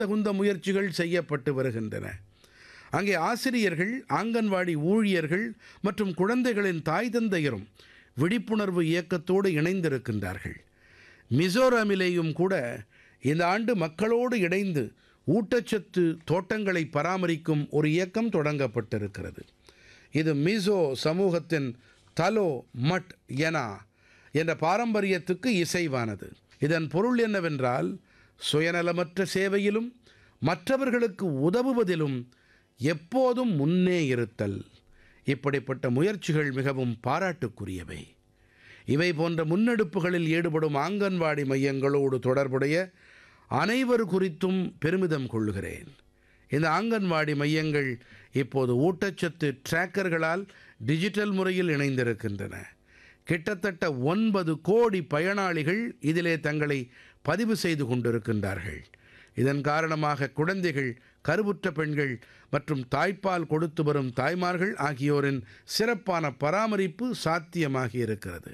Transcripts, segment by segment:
தகுந்த முயற்சிகள் செய்யப்பட்டு வருகின்றன அங்கே ஆசிரியர்கள் ஆங்கன்வாடி ஊழியர்கள் மற்றும் குழந்தைகளின் தாய் தந்தையரும் விழிப்புணர்வு இயக்கத்தோடு இணைந்திருக்கின்றார்கள் மிசோரமிலேயும் கூட இந்த ஆண்டு மக்களோடு இணைந்து ஊட்டச்சத்து தோட்டங்களை பராமரிக்கும் ஒரு இயக்கம் தொடங்கப்பட்டிருக்கிறது இது மிசோ சமூகத்தின் தலோ மட் எனா என்ற பாரம்பரியத்துக்கு இசைவானது இதன் பொருள் என்னவென்றால் சுயநலமற்ற சேவையிலும் மற்றவர்களுக்கு உதவுவதிலும் எப்போதும் முன்னே இருத்தல் இப்படிப்பட்ட முயற்சிகள் மிகவும் பாராட்டுக்குரியவை இவை போன்ற முன்னெடுப்புகளில் ஈடுபடும் ஆங்கன்வாடி மையங்களோடு தொடர்புடைய அனைவர் குறித்தும் பெருமிதம் கொள்கிறேன் இந்த ஆங்கன்வாடி மையங்கள் இப்போது ஊட்டச்சத்து டிராக்கர்களால் டிஜிட்டல் முறையில் இணைந்திருக்கின்றன கிட்டத்தட்ட ஒன்பது கோடி பயனாளிகள் இதிலே தங்களை பதிவு செய்து கொண்டிருக்கின்றார்கள் இதன் காரணமாக குழந்தைகள் கருவுற்ற பெண்கள் மற்றும் தாய்ப்பால் கொடுத்து வரும் தாய்மார்கள் ஆகியோரின் சிறப்பான பராமரிப்பு சாத்தியமாகி இருக்கிறது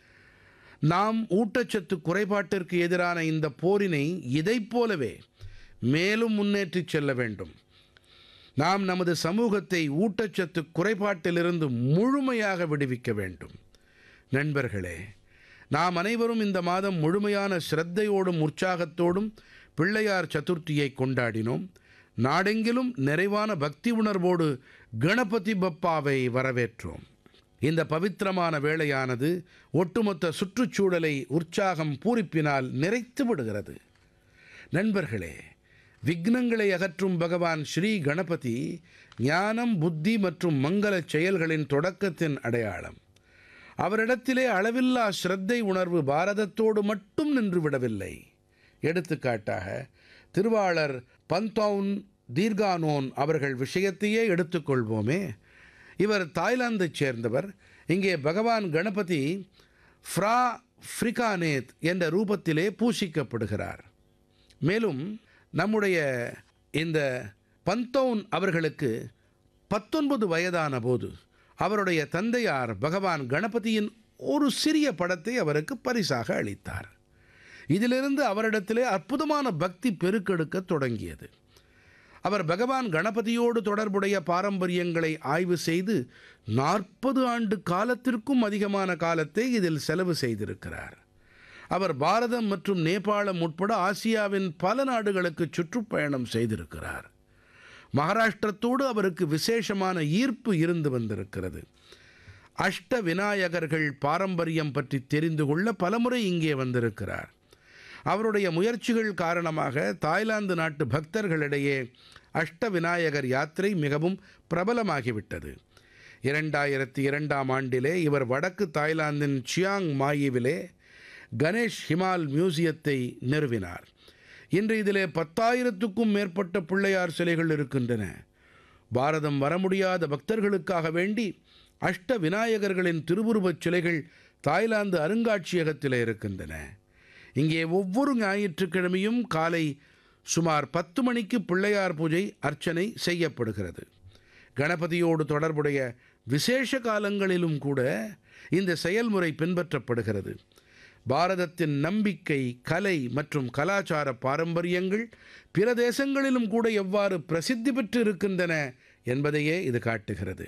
நாம் ஊட்டச்சத்து குறைபாட்டிற்கு எதிரான இந்த போரினை இதைப் போலவே மேலும் முன்னேற்றிச் செல்ல வேண்டும் நாம் நமது சமூகத்தை ஊட்டச்சத்து குறைபாட்டிலிருந்து முழுமையாக விடுவிக்க வேண்டும் நண்பர்களே நாம் அனைவரும் இந்த மாதம் முழுமையான சிரத்தையோடும் உற்சாகத்தோடும் பிள்ளையார் சதுர்த்தியை கொண்டாடினோம் நாடெங்கிலும் நிறைவான பக்தி உணர்வோடு கணபதி பப்பாவை வரவேற்றோம் இந்த பவித்திரமான வேளையானது ஒட்டுமொத்த சுற்றுச்சூழலை உற்சாகம் பூரிப்பினால் நிறைத்து விடுகிறது நண்பர்களே விக்னங்களை அகற்றும் பகவான் ஸ்ரீ கணபதி ஞானம் புத்தி மற்றும் மங்கள செயல்களின் தொடக்கத்தின் அடையாளம் அவரிடத்திலே அளவில்லா ஸ்ரத்தை உணர்வு பாரதத்தோடு மட்டும் நின்று விடவில்லை எடுத்துக்காட்டாக திருவாளர் பந்தௌன் தீர்கானோன் அவர்கள் விஷயத்தையே எடுத்துக்கொள்வோமே இவர் தாய்லாந்தைச் சேர்ந்தவர் இங்கே பகவான் கணபதி ஃப்ரா ஃப்ரிகானேத் என்ற ரூபத்திலே பூசிக்கப்படுகிறார் மேலும் நம்முடைய இந்த பந்தௌன் அவர்களுக்கு பத்தொன்பது வயதான போது அவருடைய தந்தையார் பகவான் கணபதியின் ஒரு சிறிய படத்தை அவருக்கு பரிசாக அளித்தார் இதிலிருந்து அவரிடத்திலே அற்புதமான பக்தி பெருக்கெடுக்கத் தொடங்கியது அவர் பகவான் கணபதியோடு தொடர்புடைய பாரம்பரியங்களை ஆய்வு செய்து நாற்பது ஆண்டு காலத்திற்கும் அதிகமான காலத்தை இதில் செலவு செய்திருக்கிறார் அவர் பாரதம் மற்றும் நேபாளம் உட்பட ஆசியாவின் பல நாடுகளுக்கு சுற்றுப்பயணம் செய்திருக்கிறார் மகாராஷ்டிரத்தோடு அவருக்கு விசேஷமான ஈர்ப்பு இருந்து வந்திருக்கிறது அஷ்ட விநாயகர்கள் பாரம்பரியம் பற்றி தெரிந்து கொள்ள பலமுறை இங்கே வந்திருக்கிறார் அவருடைய முயற்சிகள் காரணமாக தாய்லாந்து நாட்டு பக்தர்களிடையே அஷ்ட விநாயகர் யாத்திரை மிகவும் பிரபலமாகிவிட்டது இரண்டாயிரத்தி இரண்டாம் ஆண்டிலே இவர் வடக்கு தாய்லாந்தின் சியாங் மாயிவிலே கணேஷ் ஹிமால் மியூசியத்தை நிறுவினார் இன்று இதிலே பத்தாயிரத்துக்கும் மேற்பட்ட பிள்ளையார் சிலைகள் இருக்கின்றன பாரதம் வர முடியாத பக்தர்களுக்காக வேண்டி அஷ்ட விநாயகர்களின் திருவுருவச் சிலைகள் தாய்லாந்து அருங்காட்சியகத்தில் இருக்கின்றன இங்கே ஒவ்வொரு ஞாயிற்றுக்கிழமையும் காலை சுமார் பத்து மணிக்கு பிள்ளையார் பூஜை அர்ச்சனை செய்யப்படுகிறது கணபதியோடு தொடர்புடைய விசேஷ காலங்களிலும் கூட இந்த செயல்முறை பின்பற்றப்படுகிறது பாரதத்தின் நம்பிக்கை கலை மற்றும் கலாச்சார பாரம்பரியங்கள் பிற தேசங்களிலும் கூட எவ்வாறு பிரசித்தி பெற்று இருக்கின்றன என்பதையே இது காட்டுகிறது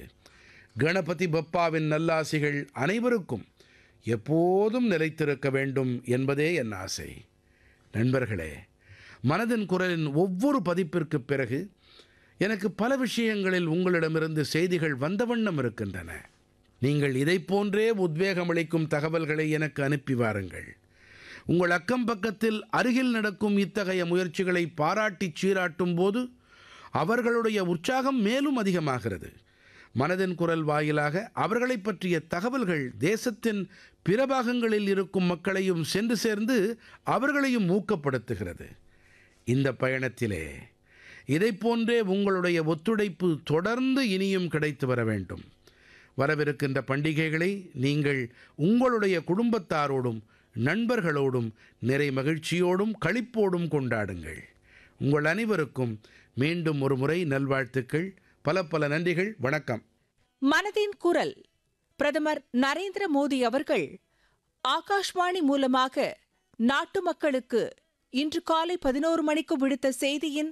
கணபதி பப்பாவின் நல்லாசிகள் அனைவருக்கும் எப்போதும் நிலைத்திருக்க வேண்டும் என்பதே என் ஆசை நண்பர்களே மனதின் குரலின் ஒவ்வொரு பதிப்பிற்கு பிறகு எனக்கு பல விஷயங்களில் உங்களிடமிருந்து செய்திகள் வந்த வண்ணம் இருக்கின்றன நீங்கள் இதைப் போன்றே உத்வேகமளிக்கும் தகவல்களை எனக்கு அனுப்பி வாருங்கள் உங்கள் அக்கம் பக்கத்தில் அருகில் நடக்கும் இத்தகைய முயற்சிகளை பாராட்டிச் சீராட்டும் போது அவர்களுடைய உற்சாகம் மேலும் அதிகமாகிறது மனதின் குரல் வாயிலாக அவர்களைப் பற்றிய தகவல்கள் தேசத்தின் பிற பாகங்களில் இருக்கும் மக்களையும் சென்று சேர்ந்து அவர்களையும் ஊக்கப்படுத்துகிறது இந்த பயணத்திலே இதைப் போன்றே உங்களுடைய ஒத்துழைப்பு தொடர்ந்து இனியும் கிடைத்து வர வேண்டும் வரவிருக்கின்ற பண்டிகைகளை நீங்கள் உங்களுடைய குடும்பத்தாரோடும் நண்பர்களோடும் நிறை மகிழ்ச்சியோடும் களிப்போடும் கொண்டாடுங்கள் உங்கள் அனைவருக்கும் மீண்டும் ஒரு முறை நல்வாழ்த்துக்கள் பல பல நன்றிகள் வணக்கம் மனதின் குரல் பிரதமர் நரேந்திர மோடி அவர்கள் ஆகாஷ்வாணி மூலமாக நாட்டு மக்களுக்கு இன்று காலை பதினோரு மணிக்கு விடுத்த செய்தியின்